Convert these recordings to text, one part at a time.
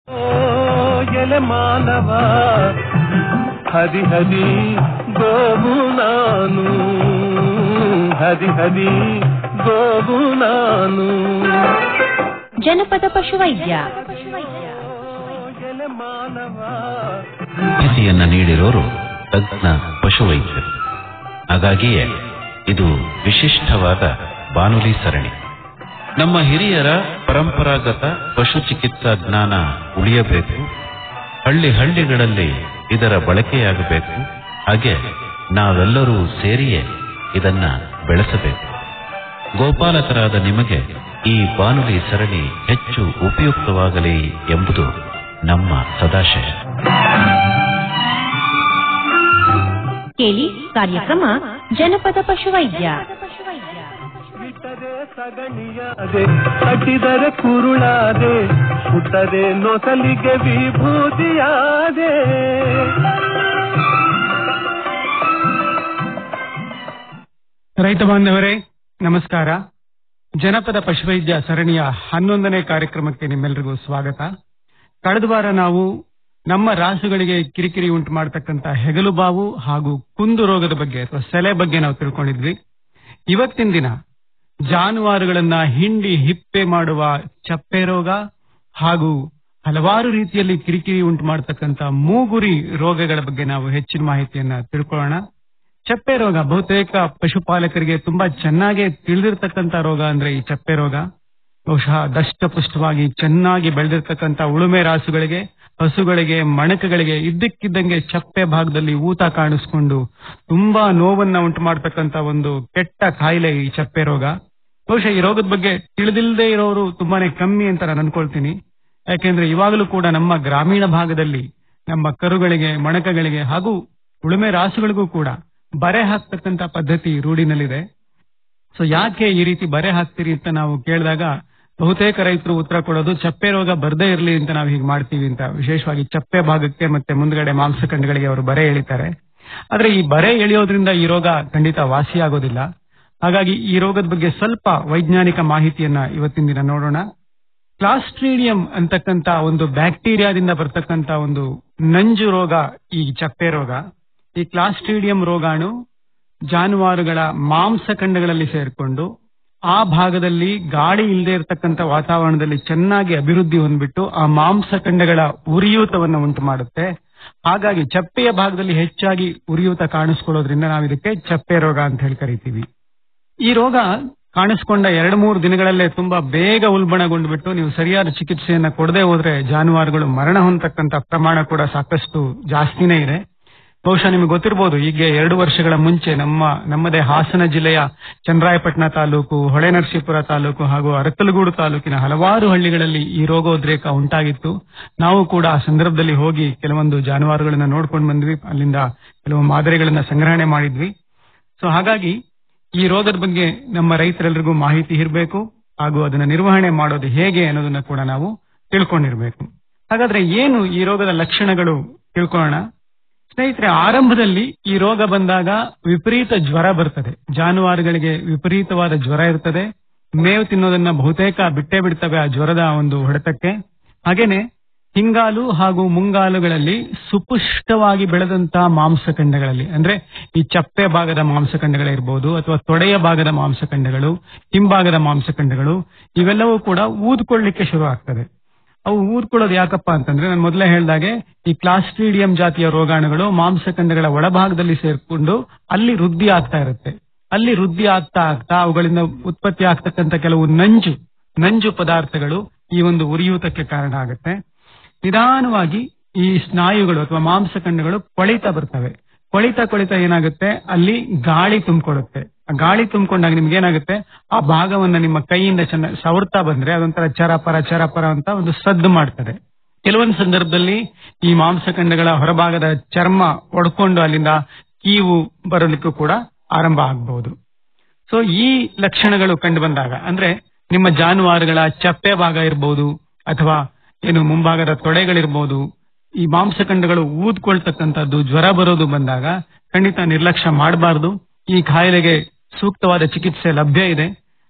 ಓ ಎಲೆ ಮಾನವ ಹದಿ ಹದಿ ಗೋವು ನಾನು ಹದಿ ಹದಿ ಗೋವು ನಾನು ಜನಪದ ಪಶುವೈದ್ಯ ಎಲೆ ಮಾನವ ಮಾಹಿತಿಯನ್ನ ನೀಡಿರೋರು ತಜ್ಞ ಪಶುವೈದ್ಯರು ಹಾಗಾಗಿಯೇ ಇದು ವಿಶಿಷ್ಟವಾದ ಬಾನುಲಿ ಸರಣಿ ನಮ್ಮ ಹಿರಿಯರ ಪರಂಪರಾಗತ ಪಶು ಚಿಕಿತ್ಸಾ ಜ್ಞಾನ ಉಳಿಯಬೇಕು ಹಳ್ಳಿ ಹಳ್ಳಿಗಳಲ್ಲಿ ಇದರ ಬಳಕೆಯಾಗಬೇಕು ಹಾಗೆ ನಾವೆಲ್ಲರೂ ಸೇರಿಯೇ ಇದನ್ನ ಬೆಳೆಸಬೇಕು ಗೋಪಾಲಕರಾದ ನಿಮಗೆ ಈ ಬಾನುಲಿ ಸರಣಿ ಹೆಚ್ಚು ಉಪಯುಕ್ತವಾಗಲಿ ಎಂಬುದು ನಮ್ಮ ಸದಾಶಯ ಕೇಳಿ ಕಾರ್ಯಕ್ರಮ ಜನಪದ ಪಶುವೈದ್ಯ ಬಿಟ್ಟರೆ ಸಗಣಿಯಾದೆ ಕಟ್ಟಿದರೆ ಕುರುಳಾದೆ ಸುಟ್ಟರೆ ನೊಸಲಿಗೆ ವಿಭೂತಿಯಾದೆ ರೈತ ಬಾಂಧವರೇ ನಮಸ್ಕಾರ ಜನಪದ ಪಶುವೈದ್ಯ ಸರಣಿಯ ಹನ್ನೊಂದನೇ ಕಾರ್ಯಕ್ರಮಕ್ಕೆ ನಿಮ್ಮೆಲ್ಲರಿಗೂ ಸ್ವಾಗತ ಕಳೆದ ವಾರ ನಾವು ನಮ್ಮ ರಾಸುಗಳಿಗೆ ಕಿರಿಕಿರಿ ಉಂಟು ಮಾಡತಕ್ಕಂತ ಹೆಗಲು ಬಾವು ಹಾಗೂ ಕುಂದು ರೋಗದ ಬಗ್ಗೆ ಅಥವಾ ಸೆಲೆ ಬಗ್ಗೆ ನಾವು ತಿಳ್ಕೊಂಡಿದ್ವಿ ಇವತ್ತಿನ ದಿನ ಜಾನುವಾರುಗಳನ್ನ ಹಿಂಡಿ ಹಿಪ್ಪೆ ಮಾಡುವ ಚಪ್ಪೆ ರೋಗ ಹಾಗೂ ಹಲವಾರು ರೀತಿಯಲ್ಲಿ ಕಿರಿಕಿರಿ ಉಂಟು ಮಾಡತಕ್ಕಂತ ಮೂಗುರಿ ರೋಗಗಳ ಬಗ್ಗೆ ನಾವು ಹೆಚ್ಚಿನ ಮಾಹಿತಿಯನ್ನ ತಿಳ್ಕೊಳ್ಳೋಣ ಚಪ್ಪೆ ರೋಗ ಬಹುತೇಕ ಪಶುಪಾಲಕರಿಗೆ ತುಂಬಾ ಚೆನ್ನಾಗಿ ತಿಳಿದಿರ್ತಕ್ಕಂತ ರೋಗ ಅಂದ್ರೆ ಈ ಚಪ್ಪೆ ರೋಗ ಬಹುಶಃ ದಷ್ಟಪುಷ್ಟವಾಗಿ ಚೆನ್ನಾಗಿ ಬೆಳೆದಿರ್ತಕ್ಕಂತ ಉಳುಮೆ ರಾಸುಗಳಿಗೆ ಹಸುಗಳಿಗೆ ಮಣಕಗಳಿಗೆ ಇದ್ದಕ್ಕಿದ್ದಂಗೆ ಚಪ್ಪೆ ಭಾಗದಲ್ಲಿ ಊತ ಕಾಣಿಸ್ಕೊಂಡು ತುಂಬಾ ನೋವನ್ನ ಉಂಟು ಮಾಡತಕ್ಕಂತ ಒಂದು ಕೆಟ್ಟ ಕಾಯಿಲೆ ಈ ಚಪ್ಪೆ ರೋಗ ಬಹುಶಃ ಈ ರೋಗದ ಬಗ್ಗೆ ತಿಳಿದಿಲ್ಲದೆ ಇರೋರು ತುಂಬಾನೇ ಕಮ್ಮಿ ಅಂತ ನಾನು ಅನ್ಕೊಳ್ತೀನಿ ಯಾಕೆಂದ್ರೆ ಇವಾಗಲೂ ಕೂಡ ನಮ್ಮ ಗ್ರಾಮೀಣ ಭಾಗದಲ್ಲಿ ನಮ್ಮ ಕರುಗಳಿಗೆ ಮಣಕಗಳಿಗೆ ಹಾಗೂ ಉಳುಮೆ ರಾಸುಗಳಿಗೂ ಕೂಡ ಬರೆ ಹಾಕ್ತಕ್ಕಂತ ಪದ್ಧತಿ ರೂಢಿನಲ್ಲಿದೆ ಸೊ ಯಾಕೆ ಈ ರೀತಿ ಬರೆ ಹಾಕ್ತೀರಿ ಅಂತ ನಾವು ಕೇಳಿದಾಗ ಬಹುತೇಕ ರೈತರು ಉತ್ತರ ಕೊಡೋದು ಚಪ್ಪೆ ರೋಗ ಬರ್ದೇ ಇರಲಿ ಅಂತ ನಾವು ಹೀಗೆ ಮಾಡ್ತೀವಿ ಅಂತ ವಿಶೇಷವಾಗಿ ಚಪ್ಪೆ ಭಾಗಕ್ಕೆ ಮತ್ತೆ ಮುಂದ್ಗಡೆ ಮಾಂಸಖಂಡಗಳಿಗೆ ಅವರು ಬರೆ ಎಳಿತಾರೆ ಆದ್ರೆ ಈ ಬರೆ ಎಳೆಯೋದ್ರಿಂದ ಈ ರೋಗ ಖಂಡಿತ ವಾಸಿಯಾಗೋದಿಲ್ಲ ಹಾಗಾಗಿ ಈ ರೋಗದ ಬಗ್ಗೆ ಸ್ವಲ್ಪ ವೈಜ್ಞಾನಿಕ ಮಾಹಿತಿಯನ್ನ ಇವತ್ತಿನ ದಿನ ನೋಡೋಣ ಕ್ಲಾಸ್ಟ್ರೀಡಿಯಂ ಅಂತಕ್ಕಂತ ಒಂದು ಬ್ಯಾಕ್ಟೀರಿಯಾದಿಂದ ಬರ್ತಕ್ಕಂತ ಒಂದು ನಂಜು ರೋಗ ಈ ಚಪ್ಪೆ ರೋಗ ಈ ಕ್ಲಾಸ್ಟ್ರೀಡಿಯಂ ರೋಗಾಣು ಜಾನುವಾರುಗಳ ಮಾಂಸಖಂಡಗಳಲ್ಲಿ ಸೇರ್ಕೊಂಡು ಆ ಭಾಗದಲ್ಲಿ ಗಾಳಿ ಇಲ್ಲದೆ ಇರತಕ್ಕಂತ ವಾತಾವರಣದಲ್ಲಿ ಚೆನ್ನಾಗಿ ಅಭಿವೃದ್ಧಿ ಹೊಂದ್ಬಿಟ್ಟು ಆ ಮಾಂಸಖಂಡಗಳ ಉರಿಯೂತವನ್ನು ಉಂಟು ಮಾಡುತ್ತೆ ಹಾಗಾಗಿ ಚಪ್ಪೆಯ ಭಾಗದಲ್ಲಿ ಹೆಚ್ಚಾಗಿ ಉರಿಯೂತ ಕಾಣಿಸ್ಕೊಳ್ಳೋದ್ರಿಂದ ನಾವು ಇದಕ್ಕೆ ಚಪ್ಪೆ ರೋಗ ಅಂತ ಹೇಳಿ ಕರಿತೀವಿ ಈ ರೋಗ ಕಾಣಿಸ್ಕೊಂಡ ಎರಡು ಮೂರು ದಿನಗಳಲ್ಲೇ ತುಂಬಾ ಬೇಗ ಉಲ್ಬಣಗೊಂಡ್ಬಿಟ್ಟು ನೀವು ಸರಿಯಾದ ಚಿಕಿತ್ಸೆಯನ್ನ ಕೊಡದೆ ಹೋದ್ರೆ ಜಾನುವಾರುಗಳು ಮರಣ ಹೊಂದತಕ್ಕಂತ ಪ್ರಮಾಣ ಕೂಡ ಸಾಕಷ್ಟು ಜಾಸ್ತಿನೇ ಇದೆ ಬಹುಶಃ ನಿಮಗೆ ಗೊತ್ತಿರಬಹುದು ಈಗ ಎರಡು ವರ್ಷಗಳ ಮುಂಚೆ ನಮ್ಮ ನಮ್ಮದೇ ಹಾಸನ ಜಿಲ್ಲೆಯ ಚನ್ನರಾಯಪಟ್ಟಣ ತಾಲೂಕು ಹೊಳೆನರಸೀಪುರ ತಾಲೂಕು ಹಾಗೂ ಅರಕಲಗೂಡು ತಾಲೂಕಿನ ಹಲವಾರು ಹಳ್ಳಿಗಳಲ್ಲಿ ಈ ರೋಗೋದ್ರೇಕ ಉಂಟಾಗಿತ್ತು ನಾವು ಕೂಡ ಆ ಸಂದರ್ಭದಲ್ಲಿ ಹೋಗಿ ಕೆಲವೊಂದು ಜಾನುವಾರುಗಳನ್ನ ನೋಡ್ಕೊಂಡು ಬಂದ್ವಿ ಅಲ್ಲಿಂದ ಕೆಲವು ಮಾದರಿಗಳನ್ನ ಸಂಗ್ರಹಣೆ ಮಾಡಿದ್ವಿ ಸೊ ಹಾಗಾಗಿ ಈ ರೋಗದ ಬಗ್ಗೆ ನಮ್ಮ ರೈತರೆಲ್ಲರಿಗೂ ಮಾಹಿತಿ ಇರಬೇಕು ಹಾಗೂ ಅದನ್ನ ನಿರ್ವಹಣೆ ಮಾಡೋದು ಹೇಗೆ ಅನ್ನೋದನ್ನ ಕೂಡ ನಾವು ತಿಳ್ಕೊಂಡಿರ್ಬೇಕು ಹಾಗಾದ್ರೆ ಏನು ಈ ರೋಗದ ಲಕ್ಷಣಗಳು ತಿಳ್ಕೊಳ್ಳೋಣ ಸ್ನೇಹಿತರೆ ಆರಂಭದಲ್ಲಿ ಈ ರೋಗ ಬಂದಾಗ ವಿಪರೀತ ಜ್ವರ ಬರ್ತದೆ ಜಾನುವಾರುಗಳಿಗೆ ವಿಪರೀತವಾದ ಜ್ವರ ಇರ್ತದೆ ಮೇವು ತಿನ್ನೋದನ್ನ ಬಹುತೇಕ ಬಿಟ್ಟೇ ಬಿಡ್ತವೆ ಆ ಜ್ವರದ ಒಂದು ಹೊಡೆತಕ್ಕೆ ಹಾಗೇನೆ ಹಿಂಗಾಲು ಹಾಗೂ ಮುಂಗಾಲುಗಳಲ್ಲಿ ಸುಪುಷ್ಟವಾಗಿ ಬೆಳೆದಂತಹ ಮಾಂಸಖಂಡಗಳಲ್ಲಿ ಅಂದ್ರೆ ಈ ಚಪ್ಪೆ ಭಾಗದ ಮಾಂಸಖಂಡಗಳಿರ್ಬೋದು ಅಥವಾ ತೊಡೆಯ ಭಾಗದ ಮಾಂಸಖಂಡಗಳು ಹಿಂಭಾಗದ ಮಾಂಸಖಂಡಗಳು ಇವೆಲ್ಲವೂ ಕೂಡ ಊದ್ಕೊಳ್ಳಿಕ್ಕೆ ಶುರು ಆಗ್ತದೆ ಅವು ಊದ್ಕೊಳ್ಳೋದು ಯಾಕಪ್ಪ ಅಂತಂದ್ರೆ ನಾನು ಮೊದಲೇ ಹೇಳ್ದಾಗೆ ಈ ಕ್ಲಾಸ್ಟ್ರೀಡಿಯಂ ಜಾತಿಯ ರೋಗಾಣುಗಳು ಮಾಂಸಖಂಡಗಳ ಒಳಭಾಗದಲ್ಲಿ ಸೇರ್ಕೊಂಡು ಅಲ್ಲಿ ವೃದ್ಧಿ ಆಗ್ತಾ ಇರುತ್ತೆ ಅಲ್ಲಿ ವೃದ್ಧಿ ಆಗ್ತಾ ಆಗ್ತಾ ಅವುಗಳಿಂದ ಉತ್ಪತ್ತಿ ಆಗ್ತಕ್ಕಂತ ಕೆಲವು ನಂಜು ನಂಜು ಪದಾರ್ಥಗಳು ಈ ಒಂದು ಉರಿಯೂತಕ್ಕೆ ಕಾರಣ ಆಗುತ್ತೆ ನಿಧಾನವಾಗಿ ಈ ಸ್ನಾಯುಗಳು ಅಥವಾ ಮಾಂಸಖಂಡಗಳು ಕೊಳಿತಾ ಬರ್ತವೆ ಕೊಳಿತಾ ಕೊಳಿತಾ ಏನಾಗುತ್ತೆ ಅಲ್ಲಿ ಗಾಳಿ ತುಂಬಿಕೊಳ್ಳುತ್ತೆ ಆ ಗಾಳಿ ತುಂಬಿಕೊಂಡಾಗ ನಿಮ್ಗೆ ಏನಾಗುತ್ತೆ ಆ ಭಾಗವನ್ನ ನಿಮ್ಮ ಕೈಯಿಂದ ಚೆನ್ನಾಗಿ ಸವರ್ತಾ ಬಂದ್ರೆ ಅದೊಂಥರ ಚರಪರ ಚರಪರ ಅಂತ ಒಂದು ಸದ್ದು ಮಾಡ್ತದೆ ಕೆಲವೊಂದು ಸಂದರ್ಭದಲ್ಲಿ ಈ ಮಾಂಸಖಂಡಗಳ ಹೊರಭಾಗದ ಚರ್ಮ ಒಡ್ಕೊಂಡು ಅಲ್ಲಿಂದ ಕೀವು ಬರಲಿಕ್ಕೂ ಕೂಡ ಆರಂಭ ಆಗಬಹುದು ಸೊ ಈ ಲಕ್ಷಣಗಳು ಕಂಡು ಬಂದಾಗ ಅಂದ್ರೆ ನಿಮ್ಮ ಜಾನುವಾರುಗಳ ಚಪ್ಪೆ ಭಾಗ ಇರಬಹುದು ಅಥವಾ ಏನು ಮುಂಭಾಗದ ತೊಡೆಗಳಿರ್ಬೋದು ಈ ಮಾಂಸಖಂಡಗಳು ಊದ್ಕೊಳ್ತಕ್ಕಂಥದ್ದು ಜ್ವರ ಬರೋದು ಬಂದಾಗ ಖಂಡಿತ ನಿರ್ಲಕ್ಷ್ಯ ಮಾಡಬಾರದು ಈ ಕಾಯಿಲೆಗೆ ಸೂಕ್ತವಾದ ಚಿಕಿತ್ಸೆ ಲಭ್ಯ ಇದೆ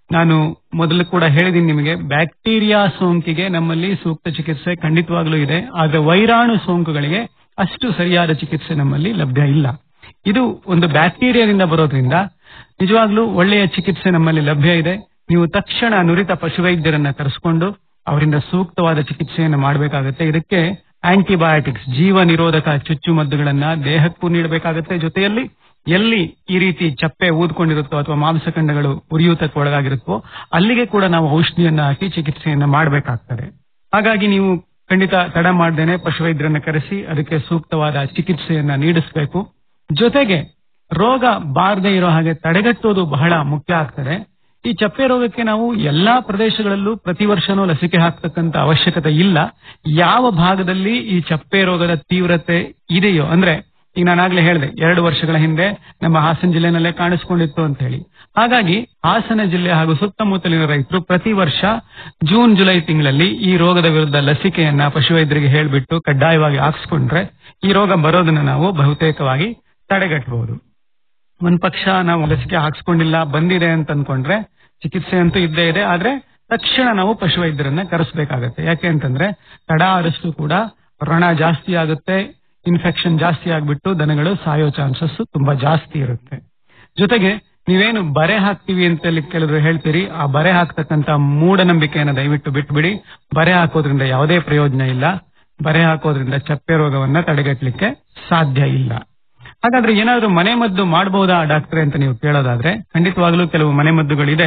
ನಾನು ಮೊದಲು ಕೂಡ ಹೇಳಿದ್ದೀನಿ ನಿಮಗೆ ಬ್ಯಾಕ್ಟೀರಿಯಾ ಸೋಂಕಿಗೆ ನಮ್ಮಲ್ಲಿ ಸೂಕ್ತ ಚಿಕಿತ್ಸೆ ಖಂಡಿತವಾಗ್ಲೂ ಇದೆ ಆದ್ರೆ ವೈರಾಣು ಸೋಂಕುಗಳಿಗೆ ಅಷ್ಟು ಸರಿಯಾದ ಚಿಕಿತ್ಸೆ ನಮ್ಮಲ್ಲಿ ಲಭ್ಯ ಇಲ್ಲ ಇದು ಒಂದು ಬ್ಯಾಕ್ಟೀರಿಯಾದಿಂದ ಬರೋದ್ರಿಂದ ನಿಜವಾಗ್ಲೂ ಒಳ್ಳೆಯ ಚಿಕಿತ್ಸೆ ನಮ್ಮಲ್ಲಿ ಲಭ್ಯ ಇದೆ ನೀವು ತಕ್ಷಣ ನುರಿತ ಪಶುವೈದ್ಯರನ್ನ ಕರೆಸಿಕೊಂಡು ಅವರಿಂದ ಸೂಕ್ತವಾದ ಚಿಕಿತ್ಸೆಯನ್ನು ಮಾಡಬೇಕಾಗುತ್ತೆ ಇದಕ್ಕೆ ಆಂಟಿಬಯೋಟಿಕ್ಸ್ ಜೀವ ನಿರೋಧಕ ಚುಚ್ಚುಮದ್ದುಗಳನ್ನ ದೇಹಕ್ಕೂ ನೀಡಬೇಕಾಗುತ್ತೆ ಜೊತೆಯಲ್ಲಿ ಎಲ್ಲಿ ಈ ರೀತಿ ಚಪ್ಪೆ ಊದ್ಕೊಂಡಿರುತ್ತೋ ಅಥವಾ ಮಾಂಸಖಂಡಗಳು ಉರಿಯೂತಕ್ಕೆ ಒಳಗಾಗಿರುತ್ತೋ ಅಲ್ಲಿಗೆ ಕೂಡ ನಾವು ಔಷಧಿಯನ್ನ ಹಾಕಿ ಚಿಕಿತ್ಸೆಯನ್ನ ಮಾಡಬೇಕಾಗ್ತದೆ ಹಾಗಾಗಿ ನೀವು ಖಂಡಿತ ತಡ ಮಾಡ್ದೇನೆ ಪಶುವೈದ್ಯರನ್ನ ಕರೆಸಿ ಅದಕ್ಕೆ ಸೂಕ್ತವಾದ ಚಿಕಿತ್ಸೆಯನ್ನ ನೀಡಿಸಬೇಕು ಜೊತೆಗೆ ರೋಗ ಬಾರದೆ ಇರೋ ಹಾಗೆ ತಡೆಗಟ್ಟೋದು ಬಹಳ ಮುಖ್ಯ ಆಗ್ತದೆ ಈ ಚಪ್ಪೆ ರೋಗಕ್ಕೆ ನಾವು ಎಲ್ಲಾ ಪ್ರದೇಶಗಳಲ್ಲೂ ಪ್ರತಿ ವರ್ಷನೂ ಲಸಿಕೆ ಹಾಕ್ತಕ್ಕಂತ ಅವಶ್ಯಕತೆ ಇಲ್ಲ ಯಾವ ಭಾಗದಲ್ಲಿ ಈ ಚಪ್ಪೆ ರೋಗದ ತೀವ್ರತೆ ಇದೆಯೋ ಅಂದ್ರೆ ಈಗ ನಾನಾಗ್ಲೇ ಹೇಳಿದೆ ಎರಡು ವರ್ಷಗಳ ಹಿಂದೆ ನಮ್ಮ ಹಾಸನ ಜಿಲ್ಲೆನಲ್ಲೇ ಕಾಣಿಸ್ಕೊಂಡಿತ್ತು ಅಂತ ಹೇಳಿ ಹಾಗಾಗಿ ಹಾಸನ ಜಿಲ್ಲೆ ಹಾಗೂ ಸುತ್ತಮುತ್ತಲಿನ ರೈತರು ಪ್ರತಿ ವರ್ಷ ಜೂನ್ ಜುಲೈ ತಿಂಗಳಲ್ಲಿ ಈ ರೋಗದ ವಿರುದ್ಧ ಲಸಿಕೆಯನ್ನ ಪಶುವೈದ್ಯರಿಗೆ ಹೇಳ್ಬಿಟ್ಟು ಕಡ್ಡಾಯವಾಗಿ ಹಾಕ್ಸ್ಕೊಂಡ್ರೆ ಈ ರೋಗ ಬರೋದನ್ನ ನಾವು ಬಹುತೇಕವಾಗಿ ತಡೆಗಟ್ಟಬಹುದು ಒಂದ್ ಪಕ್ಷ ನಾವು ಲಸಿಕೆ ಹಾಕ್ಸ್ಕೊಂಡಿಲ್ಲ ಬಂದಿದೆ ಅಂತ ಅನ್ಕೊಂಡ್ರೆ ಚಿಕಿತ್ಸೆ ಅಂತೂ ಇದ್ದೇ ಇದೆ ಆದ್ರೆ ತಕ್ಷಣ ನಾವು ಪಶುವೈದ್ಯರನ್ನ ಕರೆಸಬೇಕಾಗತ್ತೆ ಯಾಕೆ ಅಂತಂದ್ರೆ ತಡ ಆದಷ್ಟು ಕೂಡ ವ್ರಣ ಜಾಸ್ತಿ ಆಗುತ್ತೆ ಇನ್ಫೆಕ್ಷನ್ ಜಾಸ್ತಿ ಆಗ್ಬಿಟ್ಟು ದನಗಳು ಸಾಯೋ ಚಾನ್ಸಸ್ ತುಂಬಾ ಜಾಸ್ತಿ ಇರುತ್ತೆ ಜೊತೆಗೆ ನೀವೇನು ಬರೆ ಹಾಕ್ತೀವಿ ಅಂತ ಹೇಳಿ ಕೆಲವರು ಹೇಳ್ತೀರಿ ಆ ಬರೆ ಹಾಕ್ತಕ್ಕಂತ ಮೂಢನಂಬಿಕೆಯನ್ನ ದಯವಿಟ್ಟು ಬಿಟ್ಬಿಡಿ ಬರೆ ಹಾಕೋದ್ರಿಂದ ಯಾವುದೇ ಪ್ರಯೋಜನ ಇಲ್ಲ ಬರೆ ಹಾಕೋದ್ರಿಂದ ಚಪ್ಪೆ ರೋಗವನ್ನ ತಡೆಗಟ್ಟಲಿಕ್ಕೆ ಸಾಧ್ಯ ಇಲ್ಲ ಹಾಗಾದ್ರೆ ಏನಾದ್ರೂ ಮನೆ ಮದ್ದು ಮಾಡಬಹುದಾ ಡಾಕ್ಟ್ರೆ ಅಂತ ನೀವು ಕೇಳೋದಾದ್ರೆ ಖಂಡಿತವಾಗ್ಲೂ ಕೆಲವು ಮನೆ ಮದ್ದುಗಳಿದೆ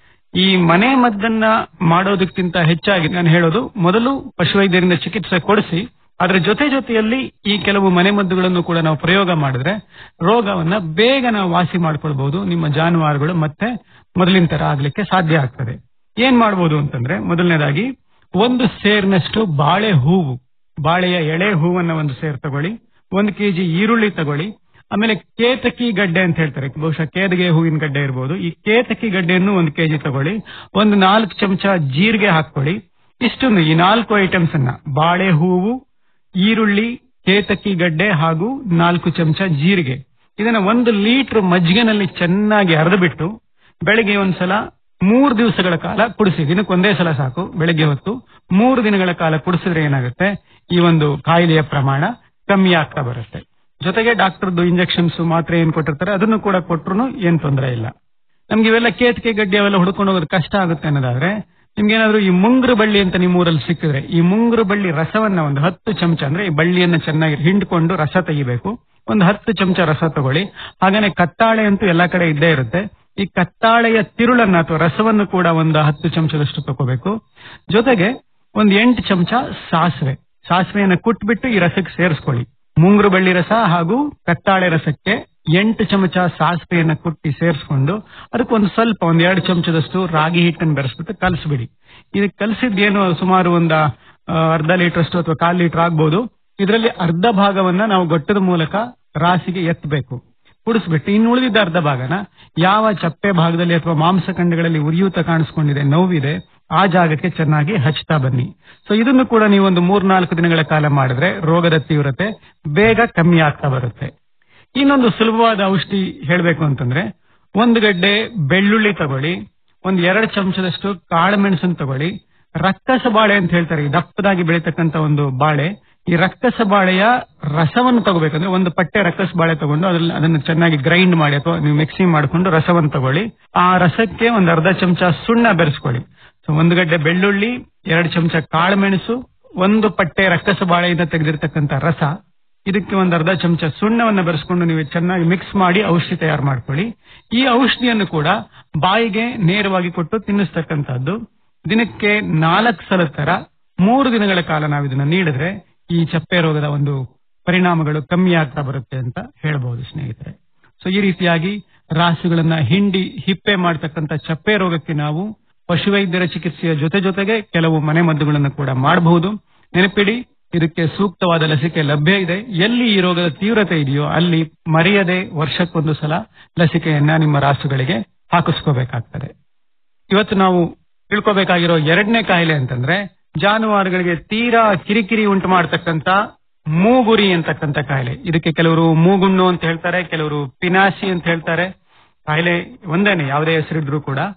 ಈ ಮನೆ ಮದ್ದನ್ನ ಮಾಡೋದಕ್ಕಿಂತ ಹೆಚ್ಚಾಗಿ ನಾನು ಹೇಳೋದು ಮೊದಲು ಪಶುವೈದ್ಯರಿಂದ ಚಿಕಿತ್ಸೆ ಕೊಡಿಸಿ ಅದರ ಜೊತೆ ಜೊತೆಯಲ್ಲಿ ಈ ಕೆಲವು ಮನೆ ಮದ್ದುಗಳನ್ನು ಕೂಡ ನಾವು ಪ್ರಯೋಗ ಮಾಡಿದ್ರೆ ರೋಗವನ್ನ ಬೇಗ ನಾವು ವಾಸಿ ಮಾಡ್ಕೊಳ್ಬಹುದು ನಿಮ್ಮ ಜಾನುವಾರುಗಳು ಮತ್ತೆ ಮೊದಲಿನ ತರ ಆಗ್ಲಿಕ್ಕೆ ಸಾಧ್ಯ ಆಗ್ತದೆ ಏನ್ ಮಾಡ್ಬೋದು ಅಂತಂದ್ರೆ ಮೊದಲನೇದಾಗಿ ಒಂದು ಸೇರ್ನಷ್ಟು ಬಾಳೆ ಹೂವು ಬಾಳೆಯ ಎಳೆ ಹೂವನ್ನ ಒಂದು ಸೇರ್ ತಗೊಳ್ಳಿ ಒಂದು ಕೆಜಿ ಈರುಳ್ಳಿ ತಗೊಳ್ಳಿ ಆಮೇಲೆ ಕೇತಕಿ ಗಡ್ಡೆ ಅಂತ ಹೇಳ್ತಾರೆ ಬಹುಶಃ ಕೇದಗೆ ಹೂವಿನ ಗಡ್ಡೆ ಇರಬಹುದು ಈ ಕೇತಕಿ ಗಡ್ಡೆಯನ್ನು ಒಂದು ಕೆಜಿ ತಗೊಳ್ಳಿ ಒಂದು ನಾಲ್ಕು ಚಮಚ ಜೀರಿಗೆ ಹಾಕೊಳ್ಳಿ ಇಷ್ಟೊಂದು ಈ ನಾಲ್ಕು ಐಟಮ್ಸ್ ಅನ್ನ ಬಾಳೆ ಹೂವು ಈರುಳ್ಳಿ ಕೇತಕಿ ಗಡ್ಡೆ ಹಾಗೂ ನಾಲ್ಕು ಚಮಚ ಜೀರಿಗೆ ಇದನ್ನ ಒಂದು ಲೀಟರ್ ಮಜ್ಜಿಗೆನಲ್ಲಿ ಚೆನ್ನಾಗಿ ಅರೆದು ಬಿಟ್ಟು ಬೆಳಿಗ್ಗೆ ಒಂದ್ಸಲ ಮೂರು ದಿವಸಗಳ ಕಾಲ ಕುಡಿಸಿ ದಿನಕ್ಕೆ ಒಂದೇ ಸಲ ಸಾಕು ಬೆಳಿಗ್ಗೆ ಹೊತ್ತು ಮೂರು ದಿನಗಳ ಕಾಲ ಕುಡಿಸಿದ್ರೆ ಏನಾಗುತ್ತೆ ಈ ಒಂದು ಕಾಯಿಲೆಯ ಪ್ರಮಾಣ ಕಮ್ಮಿ ಆಗ್ತಾ ಬರುತ್ತೆ ಜೊತೆಗೆ ಡಾಕ್ಟರ್ದು ಇಂಜೆಕ್ಷನ್ಸ್ ಮಾತ್ರೆ ಏನ್ ಕೊಟ್ಟಿರ್ತಾರೆ ಅದನ್ನು ಕೂಡ ಕೊಟ್ರು ಏನ್ ತೊಂದರೆ ಇಲ್ಲ ನಮ್ಗೆ ಇವೆಲ್ಲ ಕೇತಕೆ ಗಡ್ಡೆ ಅವೆಲ್ಲ ಹುಡ್ಕೊಂಡು ಹೋಗೋದು ಕಷ್ಟ ಆಗುತ್ತೆ ಅನ್ನೋದಾದ್ರೆ ನಿಮ್ಗೆ ಏನಾದ್ರು ಈ ಮುಂಗ್ರು ಬಳ್ಳಿ ಅಂತ ನಿಮ್ಮ ಊರಲ್ಲಿ ಸಿಕ್ಕಿದ್ರೆ ಈ ಮುಂಗ್ರು ಬಳ್ಳಿ ರಸವನ್ನ ಒಂದು ಹತ್ತು ಚಮಚ ಅಂದ್ರೆ ಈ ಬಳ್ಳಿಯನ್ನ ಚೆನ್ನಾಗಿ ಹಿಂಡ್ಕೊಂಡು ರಸ ತೆಗಿಬೇಕು ಒಂದು ಹತ್ತು ಚಮಚ ರಸ ತಗೊಳ್ಳಿ ಹಾಗೇನೆ ಕತ್ತಾಳೆ ಅಂತೂ ಎಲ್ಲಾ ಕಡೆ ಇದ್ದೇ ಇರುತ್ತೆ ಈ ಕತ್ತಾಳೆಯ ತಿರುಳನ್ನ ಅಥವಾ ರಸವನ್ನು ಕೂಡ ಒಂದು ಹತ್ತು ಚಮಚದಷ್ಟು ತಗೋಬೇಕು ಜೊತೆಗೆ ಒಂದು ಎಂಟು ಚಮಚ ಸಾಸಿವೆ ಸಾಸಿವೆಯನ್ನ ಕುಟ್ಬಿಟ್ಟು ಈ ರಸಕ್ಕೆ ಸೇರಿಸ್ಕೊಳ್ಳಿ ಮುಂಗುರು ಬಳ್ಳಿ ರಸ ಹಾಗೂ ಕತ್ತಾಳೆ ರಸಕ್ಕೆ ಎಂಟು ಚಮಚ ಸಾಸಿವೆಯನ್ನ ಕುಟ್ಟಿ ಸೇರಿಸ್ಕೊಂಡು ಅದಕ್ಕೆ ಒಂದು ಸ್ವಲ್ಪ ಒಂದ್ ಎರಡು ಚಮಚದಷ್ಟು ರಾಗಿ ಹಿಟ್ಟನ್ನು ಬೆರೆಸ್ಬಿಟ್ಟು ಕಲಸ್ಬಿಡಿ ಇದಕ್ಕೆ ಕಲಸಿದ್ದೇನು ಸುಮಾರು ಒಂದು ಆ, ಅರ್ಧ ಲೀಟರ್ ಅಷ್ಟು ಅಥವಾ ಕಾಲ್ ಲೀಟರ್ ಆಗ್ಬಹುದು ಇದರಲ್ಲಿ ಅರ್ಧ ಭಾಗವನ್ನ ನಾವು ಗೊಟ್ಟದ ಮೂಲಕ ರಾಸಿಗೆ ಎತ್ತಬೇಕು ಕುಡಿಸ್ಬಿಟ್ಟು ಇನ್ನು ಉಳಿದಿದ್ದ ಅರ್ಧ ಭಾಗನ ಯಾವ ಚಪ್ಪೆ ಭಾಗದಲ್ಲಿ ಅಥವಾ ಮಾಂಸಖಂಡಗಳಲ್ಲಿ ಉರಿಯೂತ ಕಾಣಿಸ್ಕೊಂಡಿದೆ ನೋವಿದೆ ಆ ಜಾಗಕ್ಕೆ ಚೆನ್ನಾಗಿ ಹಚ್ತಾ ಬನ್ನಿ ಸೊ ಇದನ್ನು ಕೂಡ ನೀವು ಒಂದು ಮೂರ್ನಾಲ್ಕು ದಿನಗಳ ಕಾಲ ಮಾಡಿದ್ರೆ ರೋಗದ ತೀವ್ರತೆ ಬೇಗ ಕಮ್ಮಿ ಆಗ್ತಾ ಬರುತ್ತೆ ಇನ್ನೊಂದು ಸುಲಭವಾದ ಔಷಧಿ ಹೇಳಬೇಕು ಅಂತಂದ್ರೆ ಒಂದು ಗಡ್ಡೆ ಬೆಳ್ಳುಳ್ಳಿ ತಗೊಳ್ಳಿ ಒಂದ್ ಎರಡು ಚಮಚದಷ್ಟು ಕಾಳುಮೆಣಸನ್ನು ತಗೊಳ್ಳಿ ರಕ್ಕಸ ಬಾಳೆ ಅಂತ ಹೇಳ್ತಾರೆ ಈ ದಪ್ಪದಾಗಿ ಬೆಳೀತಕ್ಕಂತ ಒಂದು ಬಾಳೆ ಈ ರಕ್ಕಸ ಬಾಳೆಯ ರಸವನ್ನು ತಗೋಬೇಕಂದ್ರೆ ಒಂದು ಪಟ್ಟೆ ರಕ್ಕಸ ಬಾಳೆ ತಗೊಂಡು ಅದ್ರಲ್ಲಿ ಅದನ್ನು ಚೆನ್ನಾಗಿ ಗ್ರೈಂಡ್ ಮಾಡಿ ಅಥವಾ ನೀವು ಮಿಕ್ಸಿ ಮಾಡಿಕೊಂಡು ರಸವನ್ನು ತಗೊಳ್ಳಿ ಆ ರಸಕ್ಕೆ ಒಂದು ಅರ್ಧ ಚಮಚ ಸುಣ್ಣ ಬೆರೆಸ್ಕೊಳ್ಳಿ ಸೊ ಒಂದು ಗಡ್ಡೆ ಬೆಳ್ಳುಳ್ಳಿ ಎರಡು ಚಮಚ ಕಾಳುಮೆಣಸು ಒಂದು ಪಟ್ಟೆ ರಕ್ಕಸ ಬಾಳೆಯಿಂದ ತೆಗೆದಿರ್ತಕ್ಕಂಥ ರಸ ಇದಕ್ಕೆ ಒಂದು ಅರ್ಧ ಚಮಚ ಸುಣ್ಣವನ್ನು ಬೆರೆಸ್ಕೊಂಡು ನೀವು ಚೆನ್ನಾಗಿ ಮಿಕ್ಸ್ ಮಾಡಿ ಔಷಧಿ ತಯಾರು ಮಾಡ್ಕೊಳ್ಳಿ ಈ ಔಷಧಿಯನ್ನು ಕೂಡ ಬಾಯಿಗೆ ನೇರವಾಗಿ ಕೊಟ್ಟು ತಿನ್ನಿಸ್ತಕ್ಕಂಥದ್ದು ದಿನಕ್ಕೆ ನಾಲ್ಕು ಸಲ ತರ ಮೂರು ದಿನಗಳ ಕಾಲ ನಾವು ಇದನ್ನ ನೀಡಿದ್ರೆ ಈ ಚಪ್ಪೆ ರೋಗದ ಒಂದು ಪರಿಣಾಮಗಳು ಕಮ್ಮಿ ಆಗ್ತಾ ಬರುತ್ತೆ ಅಂತ ಹೇಳ್ಬಹುದು ಸ್ನೇಹಿತರೆ ಸೊ ಈ ರೀತಿಯಾಗಿ ರಾಸುಗಳನ್ನ ಹಿಂಡಿ ಹಿಪ್ಪೆ ಮಾಡತಕ್ಕಂತ ಚಪ್ಪೆ ರೋಗಕ್ಕೆ ನಾವು ಪಶುವೈದ್ಯರ ಚಿಕಿತ್ಸೆಯ ಜೊತೆ ಜೊತೆಗೆ ಕೆಲವು ಮನೆ ಮದ್ದುಗಳನ್ನು ಕೂಡ ಮಾಡಬಹುದು ನೆನಪಿಡಿ ಇದಕ್ಕೆ ಸೂಕ್ತವಾದ ಲಸಿಕೆ ಲಭ್ಯ ಇದೆ ಎಲ್ಲಿ ಈ ರೋಗದ ತೀವ್ರತೆ ಇದೆಯೋ ಅಲ್ಲಿ ಮರೆಯದೆ ವರ್ಷಕ್ಕೊಂದು ಸಲ ಲಸಿಕೆಯನ್ನ ನಿಮ್ಮ ರಾಸುಗಳಿಗೆ ಹಾಕಿಸ್ಕೋಬೇಕಾಗ್ತದೆ ಇವತ್ತು ನಾವು ತಿಳ್ಕೋಬೇಕಾಗಿರೋ ಎರಡನೇ ಕಾಯಿಲೆ ಅಂತಂದ್ರೆ ಜಾನುವಾರುಗಳಿಗೆ ತೀರಾ ಕಿರಿಕಿರಿ ಉಂಟು ಮಾಡತಕ್ಕಂತ ಮೂಗುರಿ ಅಂತಕ್ಕಂತ ಕಾಯಿಲೆ ಇದಕ್ಕೆ ಕೆಲವರು ಮೂಗುಣ್ಣು ಅಂತ ಹೇಳ್ತಾರೆ ಕೆಲವರು ಪಿನಾಸಿ ಅಂತ ಹೇಳ್ತಾರೆ ಕಾಯಿಲೆ ಒಂದೇನೆ ಯಾವುದೇ ಹೆಸರಿದ್ರು ಕೂಡ